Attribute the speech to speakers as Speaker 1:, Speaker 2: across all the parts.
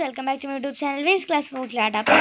Speaker 1: welcome back to my YouTube channel waste glass ഫോട്ടിലാട്ടോ അപ്പോൾ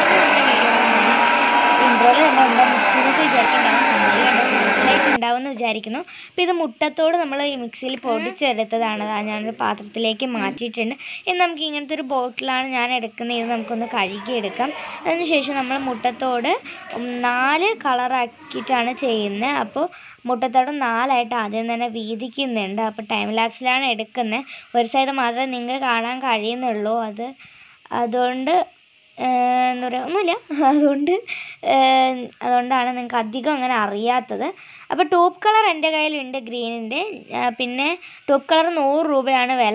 Speaker 1: ഇൻട്രോയിൽ കണ്ടോ എന്താ മിക്സിയിലൊക്കെ വിചാരിക്കുന്നുണ്ടാവും മനസ്സിലായിട്ടുണ്ടാവും എന്ന് വിചാരിക്കുന്നു അപ്പോൾ ഇത് മുട്ടത്തോട് നമ്മൾ ഈ മിക്സിയിൽ പൊടിച്ചെടുത്തതാണ് അതാ ഞാനൊരു പാത്രത്തിലേക്ക് മാറ്റിയിട്ടുണ്ട് ഇനി നമുക്ക് ഇങ്ങനത്തെ ഒരു ബോട്ടിലാണ് ഞാൻ എടുക്കുന്നത് ഇത് നമുക്കൊന്ന് കഴുകിയെടുക്കാം അതിനുശേഷം നമ്മൾ മുട്ടത്തോട് ഉം, നാല് കളറാക്കിയിട്ടാണ് ചെയ്യുന്നത് അപ്പോൾ മുട്ടത്തോട് നാലായിട്ട് ആദ്യം തന്നെ വീതിക്കുന്നുണ്ട് അപ്പോൾ ടൈം ലാപ്സിലാണ് എടുക്കുന്നത് ഒരു സൈഡ് മാത്രമേ നിങ്ങൾക്ക് കാണാൻ കഴിയുന്നുള്ളൂ അത് അതുകൊണ്ട് ഏഹ്, എന്താ പറയുക ഒന്നുമില്ല അതുകൊണ്ട് ഏഹ്, അതുകൊണ്ടാണ് നിങ്ങൾക്ക് അധികം അങ്ങനെ അറിയാത്തത് അപ്പോൾ ടോപ്പ് കളർ എൻ്റെ കയ്യിലുണ്ട് ഗ്രീനിൻ്റെ പിന്നെ ടോപ്പ് കളർ നൂറ് രൂപയാണ് വില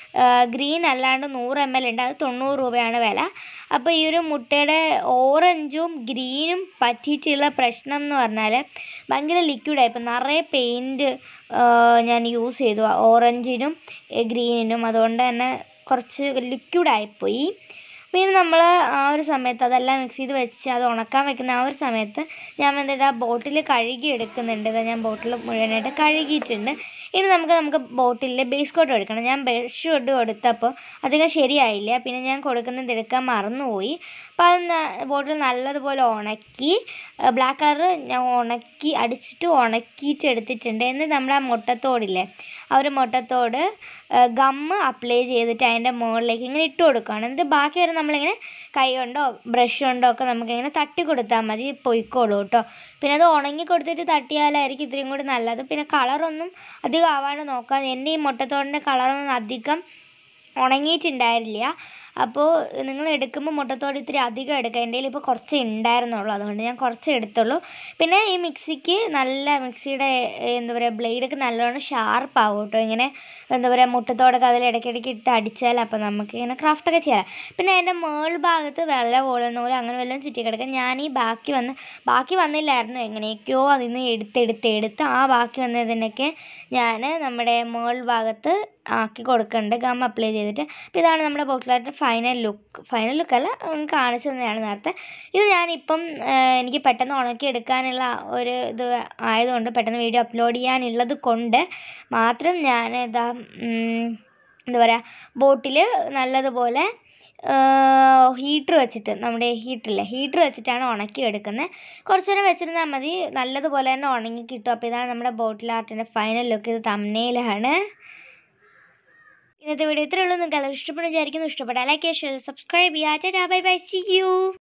Speaker 1: ഗ്രീൻ അല്ലാണ്ട് നൂറ് എം എൽ ഉണ്ട് അത് തൊണ്ണൂറ് രൂപയാണ് വില അപ്പോൾ ഈ ഒരു മുട്ടയുടെ ഓറഞ്ചും ഗ്രീനും പറ്റിയിട്ടുള്ള പ്രശ്നം എന്ന് പറഞ്ഞാൽ ഭയങ്കര ലിക്വിഡായി ഇപ്പം നിറയെ പെയിൻറ്റ് ഞാൻ യൂസ് ചെയ്തു ഓറഞ്ചിനും ഗ്രീനിനും അതുകൊണ്ട് തന്നെ കുറച്ച് ലിക്വിഡായിപ്പോയി പിന്നെ നമ്മൾ ആ ഒരു സമയത്ത് അതെല്ലാം മിക്സ് ചെയ്ത് വെച്ച് അത് ഉണക്കാൻ വെക്കുന്ന ആ ഒരു സമയത്ത് ഞാൻ വന്നിട്ട് ആ ബോട്ടിൽ കഴുകി എടുക്കുന്നുണ്ട് ഇതാ ഞാൻ ബോട്ടിൽ മുഴുവനായിട്ട് കഴുകിയിട്ടുണ്ട് ഇനി നമുക്ക് നമുക്ക് ബോട്ടിലിൽ ബേസ് കോട്ട് എടുക്കണം ഞാൻ ബ്രഷ് കൊണ്ട് കൊടുത്തപ്പോൾ അധികം ശരിയായില്ല പിന്നെ ഞാൻ കൊടുക്കുന്നത് എടുക്കാൻ മറന്നുപോയി അപ്പോൾ അത് ബോട്ടിൽ നല്ലതുപോലെ ഉണക്കി ബ്ലാക്ക് കളർ ഞാൻ ഉണക്കി അടിച്ചിട്ട് ഉണക്കിയിട്ട് എടുത്തിട്ടുണ്ട് എന്നിട്ട് നമ്മുടെ ആ മുട്ടത്തോടില്ലേ ആ ഒരു മുട്ടത്തോട് ഗമ്മ് അപ്ലൈ ചെയ്തിട്ട് അതിൻ്റെ മുകളിലേക്ക് ഇങ്ങനെ ഇട്ട് കൊടുക്കുകയാണ് എന്നിട്ട് ബാക്കി വരെ നമ്മളിങ്ങനെ കൈ കൊണ്ടോ ബ്രഷ് കൊണ്ടോ ഒക്കെ നമുക്കിങ്ങനെ തട്ടി കൊടുത്താൽ മതി പൊയ്ക്കോളൂ കേട്ടോ പിന്നെ അത് ഉണങ്ങി കൊടുത്തിട്ട് തട്ടിയാലായിരിക്കും ഇത്രയും കൂടി നല്ലത് പിന്നെ കളറൊന്നും അധികം ആവാണ്ട് നോക്കാം എൻ്റെ ഈ മുട്ടത്തോടിൻ്റെ കളറൊന്നും അധികം ഉണങ്ങിയിട്ടുണ്ടായിരുന്നില്ല അപ്പോൾ നിങ്ങൾ എടുക്കുമ്പോൾ മുട്ടത്തോട് ഇത്തിരി അധികം എടുക്കുക എൻ്റെ കയ്യിൽ ഇപ്പോൾ കുറച്ച് ഉണ്ടായിരുന്നുള്ളൂ അതുകൊണ്ട് ഞാൻ കുറച്ച് എടുത്തുള്ളൂ പിന്നെ ഈ മിക്സിക്ക് നല്ല മിക്സിയുടെ ഏ, എന്താ പറയുക ബ്ലേഡൊക്കെ നല്ലോണം ഷാർപ്പ് ആവും കേട്ടോ ഇങ്ങനെ എന്താ പറയുക മുട്ടത്തോടൊക്കെ അതിൽ ഇടയ്ക്കിടയ്ക്ക് ഇട്ട് അടിച്ചാൽ അപ്പോൾ നമുക്ക് ഇങ്ങനെ ക്രാഫ്റ്റൊക്കെ ചെയ്യാം പിന്നെ അതിൻ്റെ മേൾ ഭാഗത്ത് വെള്ള പോകുന്ന പോലെ അങ്ങനെ വല്ലതും ചുറ്റി കിടക്കുക ഞാൻ ഈ ബാക്കി വന്ന് ബാക്കി വന്നില്ലായിരുന്നു എങ്ങനെയൊക്കെയോ അതിൽ നിന്ന് എടുത്തെടുത്ത് എടുത്ത് ആ ബാക്കി വന്നതിനൊക്കെ ഞാൻ നമ്മുടെ മേൾ ഭാഗത്ത് ആക്കി കൊടുക്കുന്നുണ്ട് ഗം അപ്ലൈ ചെയ്തിട്ട് അപ്പോൾ ഇതാണ് നമ്മുടെ ബോട്ടിലായിട്ട് ഫൈനൽ ലുക്ക് ഫൈനൽ ലുക്കല്ല കാണിച്ചു തന്നെയാണ് നേരത്തെ ഇത് ഞാനിപ്പം ആ, എനിക്ക് പെട്ടെന്ന് ഉണക്കി എടുക്കാനുള്ള ഒരു ഇത് ആയതുകൊണ്ട് പെട്ടെന്ന് വീഡിയോ അപ്ലോഡ് ചെയ്യാനുള്ളത് കൊണ്ട് മാത്രം ഞാൻ ഇതാ ഉം, എന്താ പറയുക ബോട്ടിൽ നല്ലതുപോലെ ഹീറ്റർ വെച്ചിട്ട് നമ്മുടെ ഹീറ്ററില്ലേ ഹീറ്റർ വെച്ചിട്ടാണ് ഉണക്കി എടുക്കുന്നത് കുറച്ച് നേരം വെച്ചിരുന്നാൽ മതി നല്ലതുപോലെ തന്നെ ഉണങ്ങി കിട്ടും അപ്പോൾ ഇതാണ് നമ്മുടെ ബോട്ടിൽ ആർട്ടിൻ്റെ ഫൈനൽ ലുക്ക് ഇത് തമ്മനയിലാണ് ഇന്നത്തെ വീഡിയോ ഇത്രയേ ഉള്ളൂ നിങ്ങൾക്ക് എല്ലാവർക്കും ഇഷ്ടപ്പെടുന്നു വിചാരിക്കുന്നു ഇഷ്ടപ്പെട്ടാൽ ലൈക്ക് ഷെയർ സബ്സ്ക്രൈബ് ചെയ്യാം ബൈ ബൈ സി യു